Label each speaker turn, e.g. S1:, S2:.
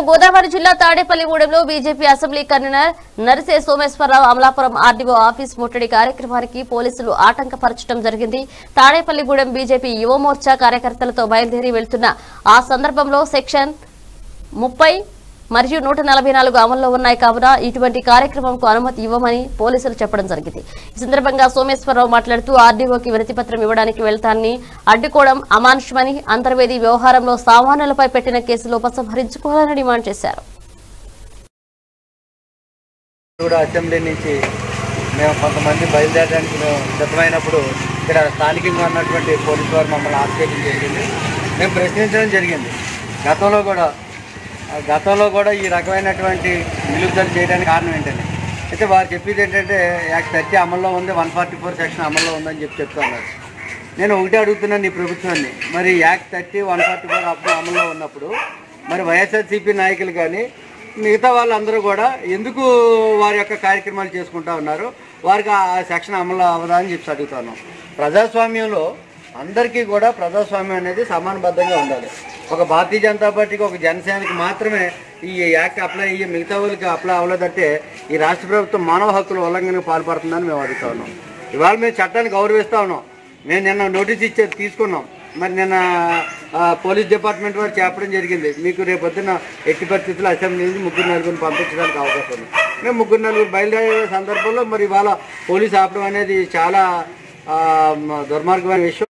S1: గోదావరి జిల్లా తాడేపల్లిగూడెంలో BJP assembly convener Narise Someswara Rao Amalapuram RDO office ముట్టడి కార్యక్రమానికి పోలీసులు ఆటంకపరచడం జరిగింది తాడేపల్లిగూడెం బీజేపీ యువమోర్చా కార్యకర్తలతో బయలుదేరి వెళ్తున్న ఆ సందర్భంలో సెక్షన్ ముప్పై మరియు నూట నలభై నాలుగు అమల్లో ఉన్నాయి కావున ఇటువంటి కార్యక్రమంకు అనుమతి ఇవ్వమని పోలీసులు చెప్పడం జరిగింది ఈ సందర్భంగా సోమేశ్వరరావు మాట్లాడుతూ ఆర్డీఓకి వినతి పత్రం ఇవ్వడానికి వెళ్తానని అడ్డుకోవడం అమానుషమని అంతర్వేది వ్యవహారంలో సామాన్యులపై పెట్టిన కేసులో ఉపసంహరించుకోవాలని డిమాండ్ చేశారు
S2: కూడా అసెంబ్లీ నుంచి మేము కొంతమంది బయలుదేరడానికి మేము సిద్ధమైనప్పుడు ఇక్కడ స్థానికంగా ఉన్నటువంటి పోలీసు వారు మమ్మల్ని ఆశ్చర్యం జరిగింది మేము ప్రశ్నించడం జరిగింది గతంలో కూడా ఆ గతంలో కూడా ఈ రకమైనటువంటి నిలుపుదల చేయడానికి కారణం ఏంటని అయితే వారు చెప్పేది ఏంటంటే యాక్ట్ థర్టీ అమల్లో ఉంది వన్ ఫార్టీ ఫోర్ సెక్షన్ అమల్లో ఉందని చెప్పి చెప్తున్నారు నేను ఒకటే అడుగుతున్నాను ఈ ప్రభుత్వాన్ని మరి act thirty one forty four అప్పుడు అమల్లో ఉన్నప్పుడు మరి వైఎస్ఆర్సీపీ నాయకులు కానీ మిగతా వాళ్ళందరూ కూడా ఎందుకు వారి యొక్క కార్యక్రమాలు చేసుకుంటా ఉన్నారు వారికి ఆ సెక్షన్ అమలు అవ్వదా అని చెప్పి అడుగుతాను ప్రజాస్వామ్యంలో అందరికీ కూడా ప్రజాస్వామ్యం అనేది సమానబద్ధంగా ఉండాలి ఒక భారతీయ జనతా పార్టీకి ఒక జనసేనకి మాత్రమే ఈ యాక్ట్ అప్లై అయ్యి మిగతా వాళ్ళకి అప్లై అవ్వలేదంటే ఈ రాష్ట్ర ప్రభుత్వం మానవ హక్కుల ఉల్లంఘనకు పాల్పడుతుందని మేము అడుగుతా ఉన్నాం ఇవాళ మేము చట్టాన్ని గౌరవిస్తా ఉన్నాం మేము నిన్న నోటీస్ ఇచ్చే తీసుకున్నాం మరి నిన్న ఆ, పోలీస్ డిపార్ట్మెంట్ వారు చెప్పడం జరిగింది మీకు రేపు పొద్దున్న ఎట్టి పరిస్థితుల్లో అసెంబ్లీ నుంచి ముగ్గురు నలుగురిని పంపించడానికి అవకాశం ఉంది మేము ముగ్గురు నలుగురు బయలుదేరే సందర్భంలో మరి ఇవాళ పోలీస్ ఆపడం అనేది చాలా ఆ, మ- దుర్మార్గమైన విషయం